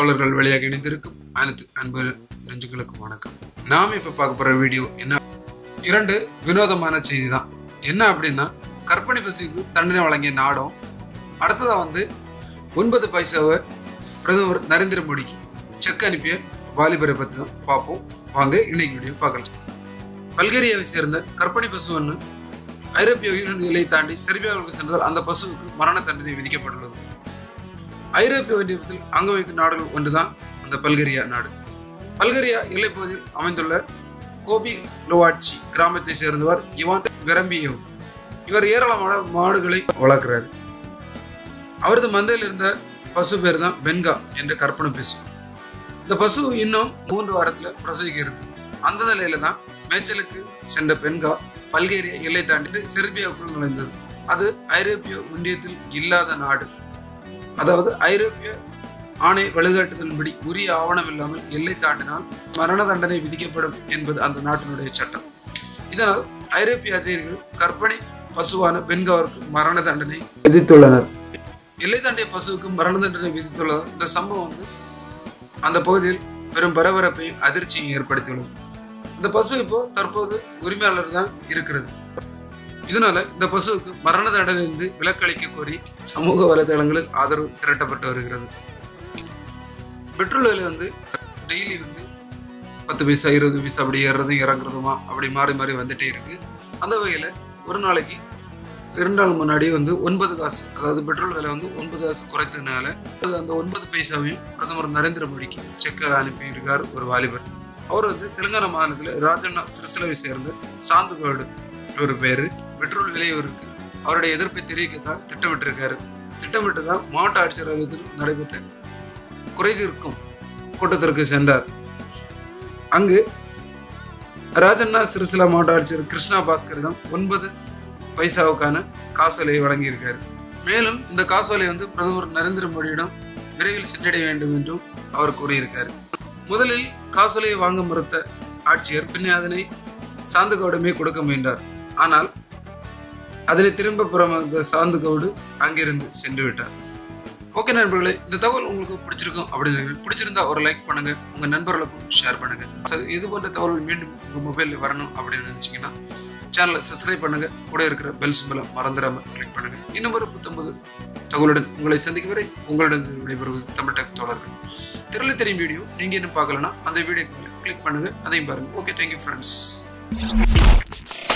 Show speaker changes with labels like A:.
A: தோழர்கள் வழியாக இணைந்திருக்கும் அனைத்து அன்பு நெஞ்சுகளுக்கு வணக்கம் நாம் இப்ப பார்க்க போற வீடியோ என்ன இரண்டு வினோதமான செய்தி தான் என்ன அப்படின்னா கற்பனை பசிக்கு தண்டனை வழங்கிய நாடும் அடுத்ததா வந்து ஒன்பது பைசாவை பிரதமர் நரேந்திர மோடிக்கு செக் அனுப்பிய வாலிபரை பத்தி தான் பார்ப்போம் வாங்க இன்னைக்கு வீடியோ பார்க்கலாம் பல்கேரியாவை சேர்ந்த கற்பனை பசு ஒன்று ஐரோப்பிய யூனியன் எல்லை தாண்டி செர்பியாவுக்கு சென்றதால் அந்த பசுவுக்கு மரண தண்டனை விதிக்கப்பட்டுள்ளது ஐரோப்பிய ஒன்றியத்தில் அங்க வைக்கும் நாடுகள் ஒன்றுதான் அந்த பல்கேரியா நாடு பல்கேரியா எல்லைப்பகுதியில் அமைந்துள்ள கோபி லோவாட்சி கிராமத்தை சேர்ந்தவர் இவான் கரம்பியோ இவர் ஏராளமான மாடுகளை வளர்க்கிறார் அவரது மந்தையில் இருந்த பசு பேர் தான் பென்கா என்ற கற்பனை பசு இந்த பசு இன்னும் மூன்று வாரத்துல பிரசவிக்கிறது அந்த நிலையில தான் மேய்ச்சலுக்கு சென்ற பெண்கா பல்கேரியா எல்லை தாண்டி செர்பியாவுக்குள் நுழைந்தது அது ஐரோப்பிய ஒன்றியத்தில் இல்லாத நாடு அதாவது ஐரோப்பிய ஆணை வழிகாட்டுதலின்படி உரிய ஆவணம் இல்லாமல் எல்லை தாண்டினால் மரண தண்டனை விதிக்கப்படும் என்பது அந்த நாட்டினுடைய சட்டம் இதனால் ஐரோப்பிய அதிகாரிகள் கற்பனை பசுவான பெண்காவிற்கு மரண தண்டனை விதித்துள்ளனர் எல்லை தாண்டிய பசுவுக்கு மரண தண்டனை விதித்துள்ளதால் இந்த சம்பவம் வந்து அந்த பகுதியில் பெரும் பரபரப்பையும் அதிர்ச்சியும் ஏற்படுத்தியுள்ளது இந்த பசு இப்போ தற்போது உரிமையாளர் தான் இருக்கிறது இதனால இந்த பசுவுக்கு மரண தண்டனையிலிருந்து விலக்களிக்க கோரி சமூக வலைதளங்களில் ஆதரவு திரட்டப்பட்டு வருகிறது பெட்ரோல் விலை வந்து டெய்லி வந்து பத்து பைசா இருபது பைசா அப்படி ஏறுறதும் இறங்குறதுமா அப்படி மாறி மாறி வந்துட்டே இருக்கு அந்த வகையில் ஒரு நாளைக்கு இரண்டு நாள் முன்னாடி வந்து ஒன்பது காசு அதாவது பெட்ரோல் விலை வந்து ஒன்பது காசு குறைத்ததுனால அது அந்த ஒன்பது பைசாவையும் பிரதமர் நரேந்திர மோடிக்கு செக் அனுப்பியிருக்கார் ஒரு வாலிபர் அவர் வந்து தெலுங்கானா மாநிலத்தில் ராஜண்ணா சிறுசிலவை சேர்ந்த சாந்துகோடு ஒரு பேர் பெட்ரோல் விலை இருக்கு அவருடைய எதிர்ப்பை தெரிவிக்கத்தான் திட்டமிட்டிருக்காரு திட்டமிட்டு தான் மாவட்ட ஆட்சியர் அலுவலகத்தில் நடைபெற்ற குறைதீர்க்கும் கூட்டத்திற்கு சென்றார் அங்கு ராஜண்ணா சிறுசிலா மாவட்ட ஆட்சியர் கிருஷ்ணா பாஸ்கரிடம் ஒன்பது பைசாவுக்கான காசோலையை வழங்கியிருக்காரு மேலும் இந்த காசோலை வந்து பிரதமர் நரேந்திர மோடியிடம் விரைவில் சென்றடைய வேண்டும் என்றும் அவர் கூறியிருக்காரு முதலில் காசோலையை வாங்க மறுத்த ஆட்சியர் பின்னே அதனை சாந்துகவுடமே கொடுக்க முயன்றார் ஆனால் அதனை திரும்ப புறமந்த சாந்துகவுடு அங்கிருந்து சென்று விட்டார் ஓகே நண்பர்களே இந்த தகவல் உங்களுக்கு பிடிச்சிருக்கும் அப்படின்னு பிடிச்சிருந்தா ஒரு லைக் பண்ணுங்க உங்க நண்பர்களுக்கும் ஷேர் பண்ணுங்க ச- இது போன்ற தகவல் மீண்டும் உங்க மொபைல்ல வரணும் அப்படின்னு நினைச்சீங்கன்னா சேனலை சப்ஸ்கிரைப் பண்ணுங்க கூட இருக்கிற பெல் சிம்பலை மறந்துடாம கிளிக் பண்ணுங்க இன்னும் ஒரு புத்தம்பது தகவலுடன் உங்களை சந்திக்கும் வரை உங்களிடம் விடைபெறுவது தமிழ் டெக் தொடர்கள் திரளி தெரியும் வீடியோ நீங்க இன்னும் பார்க்கலனா அந்த வீடியோ கிளிக் பண்ணுங்க அதையும் பாருங்க ஓகே தேங்க்யூ ஃப்ரெண்ட்ஸ்